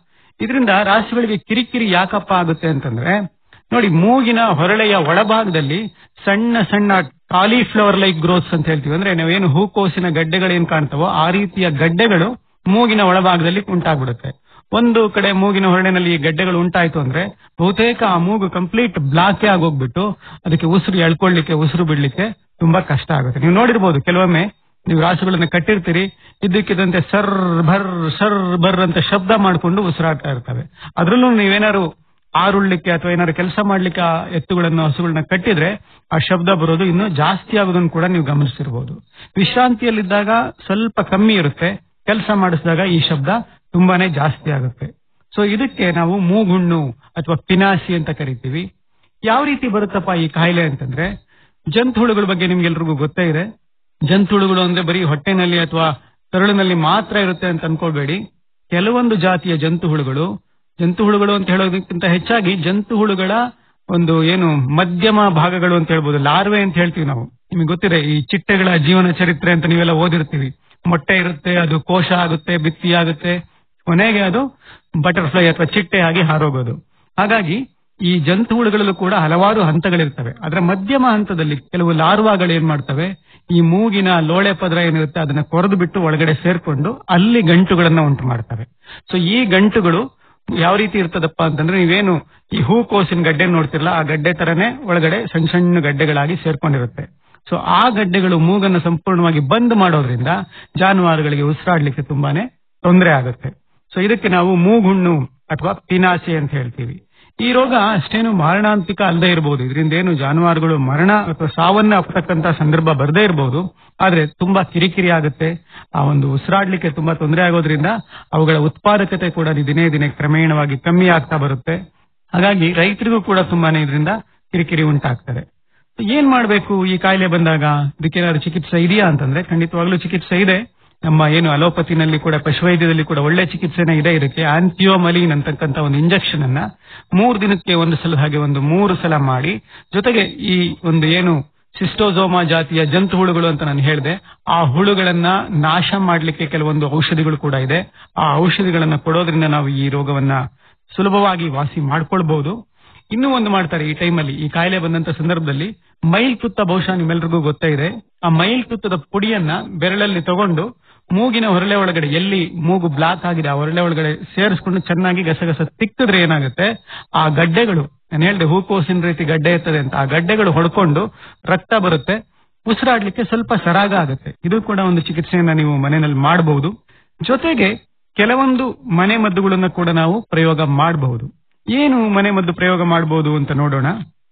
ಇದರಿಂದ ರಾಸುಗಳಿಗೆ ಕಿರಿಕಿರಿ ಯಾಕಪ್ಪ ಆಗುತ್ತೆ ಅಂತಂದ್ರೆ ನೋಡಿ ಮೂಗಿನ ಹೊರಳೆಯ ಒಳಭಾಗದಲ್ಲಿ ಸಣ್ಣ ಸಣ್ಣ ಕಾಲಿಫ್ಲವರ್ ಲೈಕ್ ಗ್ರೋತ್ಸ್ ಅಂತ ಹೇಳ್ತೀವಿ ಅಂದ್ರೆ ನಾವೇನು ಹೂಕೋಸಿನ ಗಡ್ಡೆಗಳೇನ್ ಕಾಣ್ತವೋ ಆ ರೀತಿಯ ಗಡ್ಡೆಗಳು ಮೂಗಿನ ಒಳಭಾಗದಲ್ಲಿ ಉಂಟಾಗ್ಬಿಡುತ್ತೆ ಒಂದು ಕಡೆ ಮೂಗಿನ ಹೊರಳಿನಲ್ಲಿ ಈ ಗಡ್ಡೆಗಳು ಉಂಟಾಯ್ತು ಅಂದ್ರೆ ಬಹುತೇಕ ಆ ಮೂಗು ಕಂಪ್ಲೀಟ್ ಬ್ಲಾಕ್ ಆಗೋಗ್ಬಿಟ್ಟು ಅದಕ್ಕೆ ಉಸಿರು ಎಳ್ಕೊಳ್ಳಿಕ್ಕೆ ಉಸಿರು ಬಿಡ್ಲಿಕ್ಕೆ ತುಂಬಾ ಕಷ್ಟ ಆಗುತ್ತೆ ನೀವು ನೋಡಿರ್ಬೋದು ಕೆಲವೊಮ್ಮೆ ನೀವು ರಾಸುಗಳನ್ನ ಕಟ್ಟಿರ್ತೀರಿ ಇದ್ದಕ್ಕಿದ್ದಂತೆ ಸರ್ ಭರ್ ಸರ್ ಭರ್ ಅಂತ ಶಬ್ದ ಮಾಡ್ಕೊಂಡು ಉಸಿರಾಡ್ತಾ ಇರ್ತವೆ ಅದ್ರಲ್ಲೂ ನೀವೇನಾದ್ರು ಆರುಳ್ಳಿಕ್ಕೆ ಅಥವಾ ಏನಾದ್ರು ಕೆಲಸ ಮಾಡ್ಲಿಕ್ಕೆ ಆ ಎತ್ತುಗಳನ್ನ ಹಸುಗಳನ್ನ ಕಟ್ಟಿದ್ರೆ ಆ ಶಬ್ದ ಬರೋದು ಇನ್ನೂ ಜಾಸ್ತಿ ಆಗೋದನ್ನು ಕೂಡ ನೀವು ಗಮನಿಸಿರ್ಬೋದು ವಿಶ್ರಾಂತಿಯಲ್ಲಿದ್ದಾಗ ಸ್ವಲ್ಪ ಕಮ್ಮಿ ಇರುತ್ತೆ ಕೆಲಸ ಮಾಡಿಸಿದಾಗ ಈ ಶಬ್ದ ತುಂಬಾನೇ ಜಾಸ್ತಿ ಆಗುತ್ತೆ ಸೊ ಇದಕ್ಕೆ ನಾವು ಮೂಗುಣ್ಣು ಅಥವಾ ಪಿನಾಸಿ ಅಂತ ಕರಿತೀವಿ ಯಾವ ರೀತಿ ಬರುತ್ತಪ್ಪ ಈ ಕಾಯಿಲೆ ಅಂತಂದ್ರೆ ಜಂತುಹುಳುಗಳ ಬಗ್ಗೆ ನಿಮ್ಗೆಲ್ರಿಗೂ ಗೊತ್ತೇ ಇದೆ ಜಂತುಹುಳುಗಳು ಅಂದ್ರೆ ಬರೀ ಹೊಟ್ಟೆನಲ್ಲಿ ಅಥವಾ ಕರುಳಿನಲ್ಲಿ ಮಾತ್ರ ಇರುತ್ತೆ ಅಂತ ಅನ್ಕೊಳ್ಬೇಡಿ ಕೆಲವೊಂದು ಜಾತಿಯ ಜಂತುಹುಳುಗಳು ಜಂತುಹುಳುಗಳು ಅಂತ ಹೇಳೋದಕ್ಕಿಂತ ಹೆಚ್ಚಾಗಿ ಜಂತುಹುಳುಗಳ ಒಂದು ಏನು ಮಧ್ಯಮ ಭಾಗಗಳು ಅಂತ ಹೇಳ್ಬೋದು ಲಾರ್ವೆ ಅಂತ ಹೇಳ್ತೀವಿ ನಾವು ನಿಮಗೆ ಗೊತ್ತಿದೆ ಈ ಚಿಟ್ಟೆಗಳ ಜೀವನ ಚರಿತ್ರೆ ಅಂತ ನೀವೆಲ್ಲ ಓದಿರ್ತೀವಿ ಮೊಟ್ಟೆ ಇರುತ್ತೆ ಅದು ಕೋಶ ಆಗುತ್ತೆ ಬಿತ್ತಿ ಆಗುತ್ತೆ ಕೊನೆಗೆ ಅದು ಬಟರ್ಫ್ಲೈ ಅಥವಾ ಚಿಟ್ಟೆ ಆಗಿ ಹಾರೋಗೋದು ಹಾಗಾಗಿ ಈ ಜಂತುಹುಳುಗಳಲ್ಲೂ ಕೂಡ ಹಲವಾರು ಹಂತಗಳಿರ್ತವೆ ಅದರ ಮಧ್ಯಮ ಹಂತದಲ್ಲಿ ಕೆಲವು ಲಾರ್ವಾಗಳು ಏನ್ ಮಾಡ್ತವೆ ಈ ಮೂಗಿನ ಲೋಳೆ ಪದರ ಏನಿರುತ್ತೆ ಅದನ್ನ ಕೊರೆದು ಬಿಟ್ಟು ಒಳಗಡೆ ಸೇರ್ಕೊಂಡು ಅಲ್ಲಿ ಗಂಟುಗಳನ್ನ ಉಂಟು ಮಾಡ್ತವೆ ಸೊ ಈ ಗಂಟುಗಳು ಯಾವ ರೀತಿ ಇರ್ತದಪ್ಪ ಅಂತಂದ್ರೆ ನೀವೇನು ಈ ಹೂಕೋಸಿನ ಗಡ್ಡೆ ನೋಡ್ತಿರಲ್ಲ ಆ ಗಡ್ಡೆ ತರನೇ ಒಳಗಡೆ ಸಣ್ಣ ಸಣ್ಣ ಗಡ್ಡೆಗಳಾಗಿ ಸೇರ್ಕೊಂಡಿರುತ್ತೆ ಸೊ ಆ ಗಡ್ಡೆಗಳು ಮೂಗನ್ನು ಸಂಪೂರ್ಣವಾಗಿ ಬಂದ್ ಮಾಡೋದ್ರಿಂದ ಜಾನುವಾರುಗಳಿಗೆ ಉಸಿರಾಡ್ಲಿಕ್ಕೆ ತುಂಬಾನೇ ತೊಂದರೆ ಆಗುತ್ತೆ ಸೊ ಇದಕ್ಕೆ ನಾವು ಮೂಗುಣ್ಣು ಅಥವಾ ಪಿನಾಸಿ ಅಂತ ಹೇಳ್ತೀವಿ ಈ ರೋಗ ಅಷ್ಟೇನು ಮಾರಣಾಂತಿಕ ಅಲ್ಲದೆ ಇರಬಹುದು ಇದರಿಂದ ಏನು ಜಾನುವಾರುಗಳು ಮರಣ ಅಥವಾ ಸಾವನ್ನ ಅಪ್ಪತಕ್ಕಂತ ಸಂದರ್ಭ ಬರದೇ ಇರಬಹುದು ಆದ್ರೆ ತುಂಬಾ ಕಿರಿಕಿರಿ ಆಗುತ್ತೆ ಆ ಒಂದು ಉಸಿರಾಡ್ಲಿಕ್ಕೆ ತುಂಬಾ ತೊಂದರೆ ಆಗೋದ್ರಿಂದ ಅವುಗಳ ಉತ್ಪಾದಕತೆ ಕೂಡ ದಿನೇ ದಿನೇ ಕ್ರಮೇಣವಾಗಿ ಕಮ್ಮಿ ಆಗ್ತಾ ಬರುತ್ತೆ ಹಾಗಾಗಿ ರೈತರಿಗೂ ಕೂಡ ತುಂಬಾನೇ ಇದರಿಂದ ಕಿರಿಕಿರಿ ಉಂಟಾಗ್ತದೆ ಏನ್ ಮಾಡ್ಬೇಕು ಈ ಕಾಯಿಲೆ ಬಂದಾಗ ಇದಕ್ಕೇನಾದ್ರು ಚಿಕಿತ್ಸೆ ಇದೆಯಾ ಅಂತಂದ್ರೆ ಖಂಡಿತವಾಗ್ಲೂ ಚಿಕಿತ್ಸೆ ಇದೆ ನಮ್ಮ ಏನು ಅಲೋಪತಿನಲ್ಲಿ ಕೂಡ ಪಶುವೈದ್ಯದಲ್ಲಿ ಕೂಡ ಒಳ್ಳೆ ಚಿಕಿತ್ಸೆನೇ ಇದೆ ಇದಕ್ಕೆ ಆಂಟಿಯೋಮಲೀನ್ ಅಂತಕ್ಕಂಥ ಒಂದು ಇಂಜೆಕ್ಷನ್ ಅನ್ನ ಮೂರು ದಿನಕ್ಕೆ ಒಂದು ಸಲ ಹಾಗೆ ಒಂದು ಮೂರು ಸಲ ಮಾಡಿ ಜೊತೆಗೆ ಈ ಒಂದು ಏನು ಸಿಸ್ಟೋಸೋಮಾ ಜಾತಿಯ ಜಂತು ಹುಳುಗಳು ಅಂತ ನಾನು ಹೇಳಿದೆ ಆ ಹುಳುಗಳನ್ನ ನಾಶ ಮಾಡಲಿಕ್ಕೆ ಕೆಲವೊಂದು ಔಷಧಿಗಳು ಕೂಡ ಇದೆ ಆ ಔಷಧಿಗಳನ್ನ ಕೊಡೋದ್ರಿಂದ ನಾವು ಈ ರೋಗವನ್ನ ಸುಲಭವಾಗಿ ವಾಸಿ ಮಾಡ್ಕೊಳ್ಬಹುದು ಇನ್ನೂ ಒಂದು ಮಾಡ್ತಾರೆ ಈ ಟೈಮಲ್ಲಿ ಈ ಕಾಯಿಲೆ ಬಂದಂತ ಸಂದರ್ಭದಲ್ಲಿ ಮೈಲ್ ತುತ್ತ ಬಹುಶಃ ನಿಮ್ಮೆಲ್ರಿಗೂ ಗೊತ್ತೇ ಇದೆ ಆ ಮೈಲ್ ತುತ್ತದ ಪುಡಿಯನ್ನ ಬೆರಳಲ್ಲಿ ತಗೊಂಡು ಮೂಗಿನ ಹೊರಳೆ ಒಳಗಡೆ ಎಲ್ಲಿ ಮೂಗು ಬ್ಲಾಕ್ ಆಗಿದೆ ಆ ಹೊರಳೆ ಒಳಗಡೆ ಸೇರಿಸ್ಕೊಂಡು ಚೆನ್ನಾಗಿ ಗಸಗಸ ತಿಕ್ಕಿದ್ರೆ ಏನಾಗುತ್ತೆ ಆ ಗಡ್ಡೆಗಳು ನಾನು ಹೇಳಿದೆ ಹೂಕೋಸಿನ ರೀತಿ ಗಡ್ಡೆ ಇರ್ತದೆ ಅಂತ ಆ ಗಡ್ಡೆಗಳು ಹೊಡ್ಕೊಂಡು ರಕ್ತ ಬರುತ್ತೆ ಉಸಿರಾಡ್ಲಿಕ್ಕೆ ಸ್ವಲ್ಪ ಸರಾಗ ಆಗುತ್ತೆ ಇದು ಕೂಡ ಒಂದು ಚಿಕಿತ್ಸೆಯನ್ನ ನೀವು ಮನೆಯಲ್ಲಿ ಮಾಡಬಹುದು ಜೊತೆಗೆ ಕೆಲವೊಂದು ಮನೆ ಮದ್ದುಗಳನ್ನ ಕೂಡ ನಾವು ಪ್ರಯೋಗ ಮಾಡಬಹುದು ಏನು ಮನೆ ಮದ್ದು ಪ್ರಯೋಗ ಮಾಡಬಹುದು ಅಂತ ನೋಡೋಣ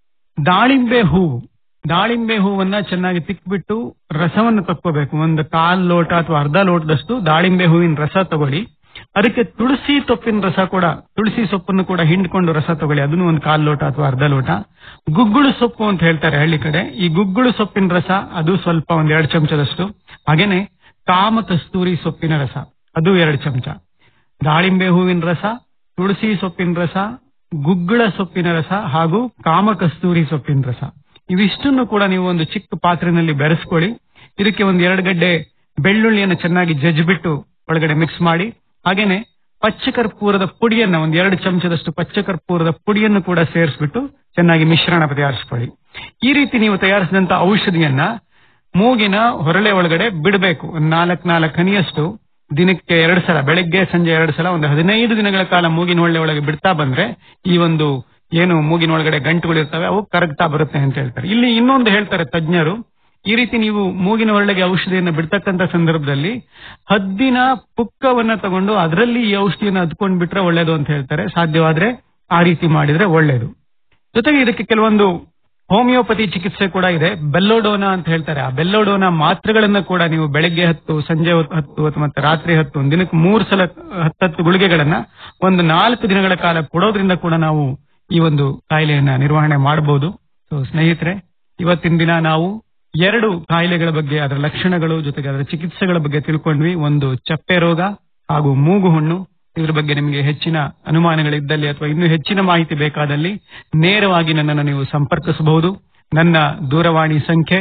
ದಾಳಿಂಬೆ ಹೂವು ದಾಳಿಂಬೆ ಹೂವನ್ನ ಚೆನ್ನಾಗಿ ತಿಕ್ಬಿಟ್ಟು ರಸವನ್ನು ತಕ್ಕೋಬೇಕು ಒಂದು ಕಾಲ್ ಲೋಟ ಅಥವಾ ಅರ್ಧ ಲೋಟದಷ್ಟು ದಾಳಿಂಬೆ ಹೂವಿನ ರಸ ತಗೊಳ್ಳಿ ಅದಕ್ಕೆ ತುಳಸಿ ಸೊಪ್ಪಿನ ರಸ ಕೂಡ ತುಳಸಿ ಸೊಪ್ಪನ್ನು ಕೂಡ ಹಿಂಡ್ಕೊಂಡು ರಸ ತಗೊಳ್ಳಿ ಅದನ್ನು ಒಂದು ಕಾಲ್ ಲೋಟ ಅಥವಾ ಅರ್ಧ ಲೋಟ ಗುಗ್ಗುಳು ಸೊಪ್ಪು ಅಂತ ಹೇಳ್ತಾರೆ ಹಳ್ಳಿ ಕಡೆ ಈ ಗುಗ್ಗುಳು ಸೊಪ್ಪಿನ ರಸ ಅದು ಸ್ವಲ್ಪ ಒಂದ್ ಎರಡು ಚಮಚದಷ್ಟು ಹಾಗೇನೆ ಕಾಮ ಕಸ್ತೂರಿ ಸೊಪ್ಪಿನ ರಸ ಅದು ಎರಡು ಚಮಚ ದಾಳಿಂಬೆ ಹೂವಿನ ರಸ ತುಳಸಿ ಸೊಪ್ಪಿನ ರಸ ಗುಗ್ಗಳ ಸೊಪ್ಪಿನ ರಸ ಹಾಗೂ ಕಾಮಕಸ್ತೂರಿ ಸೊಪ್ಪಿನ ರಸ ಇವಿಷ್ಟನ್ನು ಕೂಡ ನೀವು ಒಂದು ಚಿಕ್ಕ ಪಾತ್ರೆನಲ್ಲಿ ಬೆರೆಸ್ಕೊಳ್ಳಿ ಇದಕ್ಕೆ ಒಂದು ಎರಡು ಗಡ್ಡೆ ಬೆಳ್ಳುಳ್ಳಿಯನ್ನು ಚೆನ್ನಾಗಿ ಜಜ್ಜಿಬಿಟ್ಟು ಒಳಗಡೆ ಮಿಕ್ಸ್ ಮಾಡಿ ಹಾಗೇನೆ ಪಚ್ಚಕರ್ಪೂರದ ಪುಡಿಯನ್ನ ಒಂದು ಎರಡು ಚಮಚದಷ್ಟು ಪಚ್ಚಕರ್ಪೂರದ ಪುಡಿಯನ್ನು ಕೂಡ ಸೇರಿಸ್ಬಿಟ್ಟು ಚೆನ್ನಾಗಿ ಮಿಶ್ರಣ ತಯಾರಿಸ್ಕೊಳ್ಳಿ ಈ ರೀತಿ ನೀವು ತಯಾರಿಸಿದಂತ ಔಷಧಿಯನ್ನ ಮೂಗಿನ ಹೊರಳೆ ಒಳಗಡೆ ಬಿಡಬೇಕು ಒಂದು ನಾಲ್ಕು ನಾಲ್ಕು ಹನಿಯಷ್ಟು ದಿನಕ್ಕೆ ಎರಡು ಸಲ ಬೆಳಗ್ಗೆ ಸಂಜೆ ಎರಡು ಸಲ ಒಂದು ಹದಿನೈದು ದಿನಗಳ ಕಾಲ ಮೂಗಿನ ಒಳ್ಳೆ ಒಳಗೆ ಬಿಡ್ತಾ ಬಂದ್ರೆ ಈ ಒಂದು ಏನು ಮೂಗಿನ ಒಳಗಡೆ ಗಂಟುಗಳು ಇರ್ತವೆ ಅವು ಕರಗ್ತಾ ಬರುತ್ತೆ ಅಂತ ಹೇಳ್ತಾರೆ ಇಲ್ಲಿ ಇನ್ನೊಂದು ಹೇಳ್ತಾರೆ ತಜ್ಞರು ಈ ರೀತಿ ನೀವು ಮೂಗಿನ ಒಳಗೆ ಔಷಧಿಯನ್ನು ಬಿಡ್ತಕ್ಕಂತ ಸಂದರ್ಭದಲ್ಲಿ ಹದ್ದಿನ ಪುಕ್ಕವನ್ನ ತಗೊಂಡು ಅದರಲ್ಲಿ ಈ ಔಷಧಿಯನ್ನು ಹದ್ಕೊಂಡ್ ಬಿಟ್ರೆ ಒಳ್ಳೇದು ಅಂತ ಹೇಳ್ತಾರೆ ಸಾಧ್ಯವಾದ್ರೆ ಆ ರೀತಿ ಮಾಡಿದ್ರೆ ಒಳ್ಳೇದು ಜೊತೆಗೆ ಇದಕ್ಕೆ ಕೆಲವೊಂದು ಹೋಮಿಯೋಪತಿ ಚಿಕಿತ್ಸೆ ಕೂಡ ಇದೆ ಬೆಲ್ಲೋಡೋನಾ ಅಂತ ಹೇಳ್ತಾರೆ ಆ ಬೆಲ್ಲೋಡೋನಾ ಮಾತ್ರೆಗಳನ್ನ ಕೂಡ ನೀವು ಬೆಳಗ್ಗೆ ಹತ್ತು ಸಂಜೆ ಹತ್ತು ಅಥವಾ ಮತ್ತೆ ರಾತ್ರಿ ಹತ್ತು ಒಂದು ದಿನಕ್ಕೆ ಮೂರು ಸಲ ಹತ್ತತ್ತು ಗುಳಿಗೆಗಳನ್ನ ಒಂದು ನಾಲ್ಕು ದಿನಗಳ ಕಾಲ ಕೊಡೋದ್ರಿಂದ ಕೂಡ ನಾವು ಈ ಒಂದು ಕಾಯಿಲೆಯನ್ನ ನಿರ್ವಹಣೆ ಮಾಡಬಹುದು ಸೊ ಸ್ನೇಹಿತರೆ ಇವತ್ತಿನ ದಿನ ನಾವು ಎರಡು ಕಾಯಿಲೆಗಳ ಬಗ್ಗೆ ಅದರ ಲಕ್ಷಣಗಳು ಜೊತೆಗೆ ಅದರ ಚಿಕಿತ್ಸೆಗಳ ಬಗ್ಗೆ ತಿಳ್ಕೊಂಡ್ವಿ ಒಂದು ಚಪ್ಪೆ ರೋಗ ಹಾಗೂ ಮೂಗು ಹುಣ್ಣು ಇದ್ರ ಬಗ್ಗೆ ನಿಮಗೆ ಹೆಚ್ಚಿನ ಅನುಮಾನಗಳಿದ್ದಲ್ಲಿ ಅಥವಾ ಇನ್ನೂ ಹೆಚ್ಚಿನ ಮಾಹಿತಿ ಬೇಕಾದಲ್ಲಿ ನೇರವಾಗಿ ನನ್ನನ್ನು ನೀವು ಸಂಪರ್ಕಿಸಬಹುದು ನನ್ನ ದೂರವಾಣಿ ಸಂಖ್ಯೆ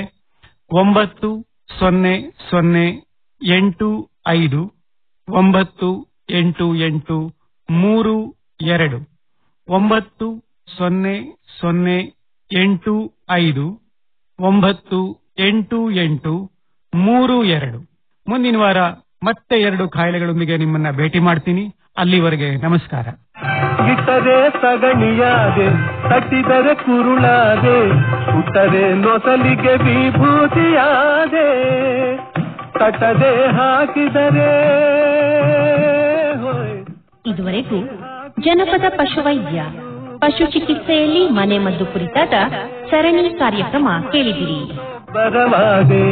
ಒಂಬತ್ತು ಸೊನ್ನೆ ಸೊನ್ನೆ ಎಂಟು ಐದು ಒಂಬತ್ತು ಎಂಟು ಎಂಟು ಮೂರು ಎರಡು ಒಂಬತ್ತು ಸೊನ್ನೆ ಸೊನ್ನೆ ಎಂಟು ಐದು ಒಂಬತ್ತು ಎಂಟು ಎಂಟು ಮೂರು ಎರಡು ಮುಂದಿನ ವಾರ ಮತ್ತೆ ಎರಡು ಕಾಯಿಲೆಗಳೊಂದಿಗೆ ನಿಮ್ಮನ್ನ ಭೇಟಿ ಮಾಡ್ತೀನಿ ಅಲ್ಲಿವರೆಗೆ ನಮಸ್ಕಾರ ಇಟ್ಟರೆ ಸಗಣಿಯಾದೆ ತಟ್ಟಿದರೆ ಕುರುಳಾದೆ ಸುಟ್ಟರೆ ನೊಸಲಿಗೆ ವಿಭೂತಿಯಾದೆ ತಟ್ಟದೆ ಹಾಕಿದರೆ ಹೋಯ್ ಇದುವರೆಗೂ ಜನಪದ ಪಶುವೈದ್ಯ ಪಶು ಚಿಕಿತ್ಸೆಯಲ್ಲಿ ಮನೆಮದ್ದು ಕುರಿತಾದ ಸರಣಿ ಕಾರ್ಯಕ್ರಮ ಕೇಳಿದಿರಿ ಬರವಾದೆ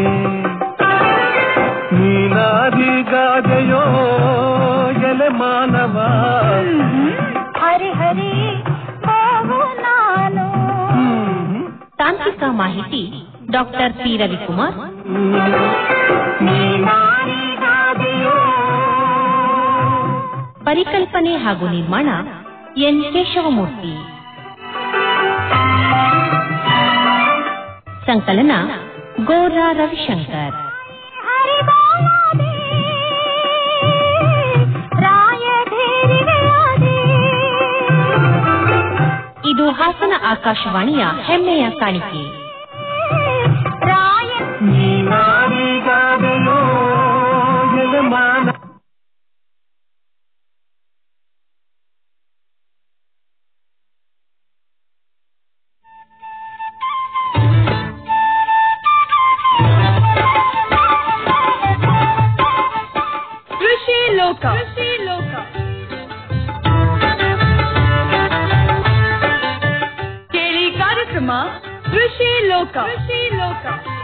ನೀನಾದಿಗಾದೆಯೋ ಎಲೆ ಮಾನವ ಹರಿ ಹರಿ ಬಾಬು ನಾನು ಹ್ಮ್. ತಾಂತ್ರಿಕ ಮಾಹಿತಿ ಡಾಕ್ಟರ್ ಪಿ ರವಿಕುಮಾರ್ ನೀನಾದಿಗಾದೆಯೋ ಪರಿಕಲ್ಪನೆ ಹಾಗೂ ನಿರ್ಮಾಣ ಎನ್ ಕೇಶವಮೂರ್ತಿ ಸಂಕಲನ ಗೋರಾ ರವಿಶಂಕರ್ ಹರಿ ಬಾಲಾದೆ ರಾಯಧೀರಿಗೆಯಾದೆ ಇದು ಹಾಸನ ಆಕಾಶವಾಣಿಯ ಹೆಮ್ಮೆಯ ಕಾಣಿಕೆ ರಾಯ ನೀನಾದಿಗಾದೆಯೋ ಎಲೆ ಮಾನವ ಕೃಷಿ ಲೋಕ ಕೃಷಿ ಲೋಕ ಕೇಳಿ ಕಾರ್ಯಕ್ರಮ ಕೃಷಿ ಲೋಕ ಕೃಷಿ ಲೋಕ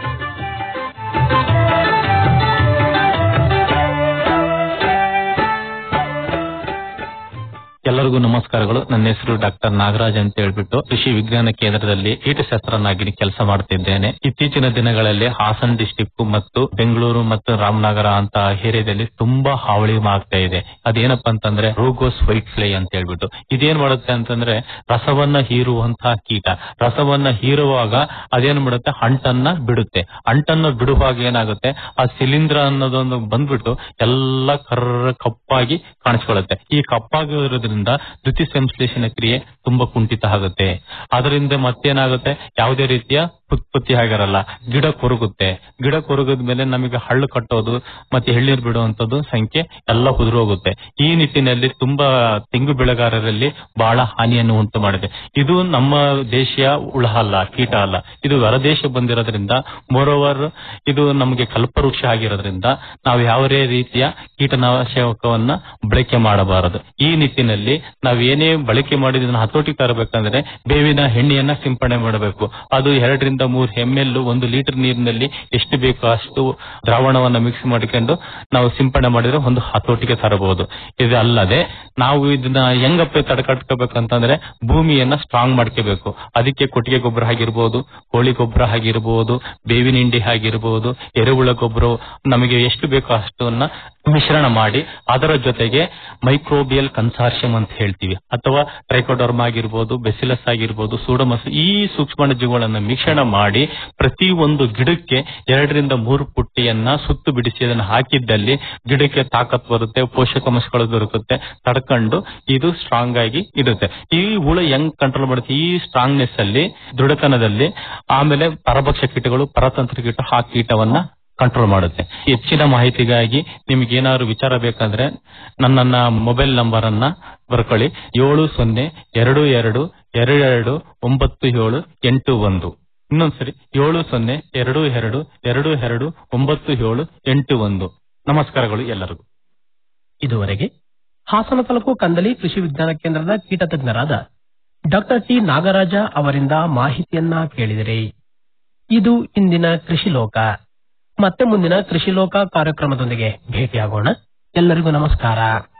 ಎಲ್ಲರಿಗೂ ನಮಸ್ಕಾರಗಳು ನನ್ನ ಹೆಸರು ಡಾಕ್ಟರ್ ನಾಗರಾಜ್ ಅಂತ ಹೇಳ್ಬಿಟ್ಟು ಕೃಷಿ ವಿಜ್ಞಾನ ಕೇಂದ್ರದಲ್ಲಿ ಕೀಟಶಾಸ್ತ್ರನಾಗಿ ಕೆಲಸ ಮಾಡ್ತಿದ್ದೇನೆ ಇತ್ತೀಚಿನ ದಿನಗಳಲ್ಲಿ ಹಾಸನ್ ಡಿಸ್ಟಿಕ್ ಮತ್ತು ಬೆಂಗಳೂರು ಮತ್ತು ರಾಮನಗರ ಅಂತ ಏರಿಯಾದಲ್ಲಿ ತುಂಬಾ ಹಾವಳಿ ಆಗ್ತಾ ಇದೆ ಅದೇನಪ್ಪ ಅಂತಂದ್ರೆ ರೋಗೋಸ್ ವೈಟ್ ಫ್ಲೈ ಅಂತ ಹೇಳ್ಬಿಟ್ಟು ಇದೇನ್ ಮಾಡುತ್ತೆ ಅಂತಂದ್ರೆ ರಸವನ್ನ ಹೀರುವಂತಹ ಕೀಟ ರಸವನ್ನ ಹೀರುವಾಗ ಅದೇನ್ ಮಾಡುತ್ತೆ ಅಂಟನ್ನ ಬಿಡುತ್ತೆ ಅಂಟನ್ನ ಬಿಡುವಾಗ ಏನಾಗುತ್ತೆ ಆ ಶಿಲೀಂಧ್ರ ಅನ್ನೋದೊಂದು ಬಂದ್ಬಿಟ್ಟು ಎಲ್ಲ ಕರ್ರ ಕಪ್ಪಾಗಿ ಕಾಣಿಸ್ಕೊಳ್ಳುತ್ತೆ ಈ ಕಪ್ಪಾಗಿರೋದ್ರಿಂದ ದ್ಯುತಿ ಸಂಶ್ಲೇಷಣೆ ಕ್ರಿಯೆ ತುಂಬಾ ಕುಂಠಿತ ಆಗುತ್ತೆ ಅದರಿಂದ ಮತ್ತೇನಾಗುತ್ತೆ ಯಾವುದೇ ರೀತಿಯ ಉತ್ಪತ್ತಿ ಆಗಿರಲ್ಲ ಗಿಡ ಕೊರಗುತ್ತೆ ಗಿಡ ಕೊರಗದ ಮೇಲೆ ನಮಗೆ ಹಳ್ಳು ಕಟ್ಟೋದು ಮತ್ತೆ ಎಳ್ನೀರು ಬಿಡುವಂತದ್ದು ಸಂಖ್ಯೆ ಎಲ್ಲ ಹೋಗುತ್ತೆ ಈ ನಿಟ್ಟಿನಲ್ಲಿ ತುಂಬಾ ತೆಂಗು ಬೆಳೆಗಾರರಲ್ಲಿ ಬಹಳ ಹಾನಿಯನ್ನು ಉಂಟು ಮಾಡಿದೆ ಇದು ನಮ್ಮ ದೇಶೀಯ ಹುಳ ಅಲ್ಲ ಕೀಟ ಅಲ್ಲ ಇದು ಹೊರದೇಶ ಬಂದಿರೋದ್ರಿಂದ ಮೋರೋವರ್ ಇದು ನಮಗೆ ಕಲ್ಪವೃಕ್ಷ ಆಗಿರೋದ್ರಿಂದ ನಾವು ಯಾವುದೇ ರೀತಿಯ ಕೀಟನಾಶಕವನ್ನ ಬಳಕೆ ಮಾಡಬಾರದು ಈ ನಿಟ್ಟಿನಲ್ಲಿ ನಾವು ಏನೇ ಬಳಕೆ ಮಾಡಿದ ಹತೋಟಿ ತರಬೇಕಂದ್ರೆ ಬೇವಿನ ಎಣ್ಣೆಯನ್ನ ಸಿಂಪಡಣೆ ಮಾಡಬೇಕು ಅದು ಎರಡರಿಂದ ಮೂರು ಎಂ ಎಲ್ ಒಂದು ಲೀಟರ್ ನೀರಿನಲ್ಲಿ ಎಷ್ಟು ಬೇಕೋ ಅಷ್ಟು ದ್ರಾವಣವನ್ನ ಮಿಕ್ಸ್ ಮಾಡಿಕೊಂಡು ನಾವು ಸಿಂಪಡಣೆ ಮಾಡಿದ್ರೆ ಒಂದು ಹತೋಟಿಗೆ ತರಬಹುದು ಇದು ಅಲ್ಲದೆ ನಾವು ಇದನ್ನ ಹೆಂಗಪ್ಪ ತಡೆಗಟ್ಕೋಬೇಕಂತಂದ್ರೆ ಭೂಮಿಯನ್ನ ಸ್ಟ್ರಾಂಗ್ ಮಾಡ್ಕೋಬೇಕು ಅದಕ್ಕೆ ಕೊಟ್ಟಿಗೆ ಗೊಬ್ಬರ ಆಗಿರ್ಬೋದು ಕೋಳಿ ಗೊಬ್ಬರ ಆಗಿರ್ಬೋದು ಬೇವಿನ ಹಿಂಡಿ ಆಗಿರ್ಬೋದು ಎರೆಹುಳ ಗೊಬ್ಬರ ನಮಗೆ ಎಷ್ಟು ಬೇಕೋ ಅಷ್ಟನ್ನ ಮಿಶ್ರಣ ಮಾಡಿ ಅದರ ಜೊತೆಗೆ ಮೈಕ್ರೋಬಿಯಲ್ ಕನ್ಸಾರ್ಷಿಯಂ ಅಂತ ಹೇಳ್ತೀವಿ ಅಥವಾ ಟ್ರೈಕೋಡರ್ಮ ಆಗಿರ್ಬೋದು ಬೆಸಿಲಸ್ ಆಗಿರ್ಬೋದು ಸೂಡಮಸ್ ಈ ಸೂಕ್ಷ್ಮ ಜೀವಿಗಳನ್ನ ಮಿಶ್ರಣ ಮಾಡಿ ಪ್ರತಿ ಒಂದು ಗಿಡಕ್ಕೆ ಎರಡರಿಂದ ಮೂರು ಪುಟ್ಟಿಯನ್ನ ಸುತ್ತು ಬಿಡಿಸಿ ಅದನ್ನ ಹಾಕಿದ್ದಲ್ಲಿ ಗಿಡಕ್ಕೆ ತಾಕತ್ ಬರುತ್ತೆ ಪೋಷಕಾಂಶಗಳು ದೊರಕುತ್ತೆ ತಡ್ಕೊಂಡು ಇದು ಸ್ಟ್ರಾಂಗ್ ಆಗಿ ಇರುತ್ತೆ ಈ ಹುಳ ಹೆಂಗ್ ಕಂಟ್ರೋಲ್ ಮಾಡುತ್ತೆ ಈ ಸ್ಟ್ರಾಂಗ್ನೆಸ್ ಅಲ್ಲಿ ದೃಢತನದಲ್ಲಿ ಆಮೇಲೆ ಪರಭಕ್ಷ ಕೀಟಗಳು ಪರತಂತ್ರ ಕೀಟ ಆ ಕೀಟವನ್ನ ಕಂಟ್ರೋಲ್ ಮಾಡುತ್ತೆ ಹೆಚ್ಚಿನ ಮಾಹಿತಿಗಾಗಿ ನಿಮ್ಗೆ ಏನಾದ್ರು ವಿಚಾರ ಬೇಕಂದ್ರೆ ನನ್ನನ್ನ ಮೊಬೈಲ್ ನಂಬರ್ ಅನ್ನ ಬರ್ಕೊಳ್ಳಿ ಏಳು ಸೊನ್ನೆ ಎರಡು ಎರಡು ಎರಡು ಎರಡು ಒಂಬತ್ತು ಏಳು ಎಂಟು ಒಂದು ಇನ್ನೊಂದ್ಸರಿ ಏಳು ಸೊನ್ನೆ ಎರಡು ಎರಡು ಎರಡು ಎರಡು ಒಂಬತ್ತು ಏಳು ಎಂಟು ಒಂದು ನಮಸ್ಕಾರಗಳು ಎಲ್ಲರಿಗೂ ಇದುವರೆಗೆ ಹಾಸನ ತಾಲೂಕು ಕಂದಲಿ ಕೃಷಿ ವಿಜ್ಞಾನ ಕೇಂದ್ರದ ಕೀಟ ತಜ್ಞರಾದ ಡಾಕ್ಟರ್ ಟಿ ನಾಗರಾಜ ಅವರಿಂದ ಮಾಹಿತಿಯನ್ನ ಕೇಳಿದಿರಿ ಇದು ಇಂದಿನ ಕೃಷಿ ಲೋಕ ಮತ್ತೆ ಮುಂದಿನ ಕೃಷಿ ಲೋಕ ಕಾರ್ಯಕ್ರಮದೊಂದಿಗೆ ಭೇಟಿಯಾಗೋಣ ಎಲ್ಲರಿಗೂ ನಮಸ್ಕಾರ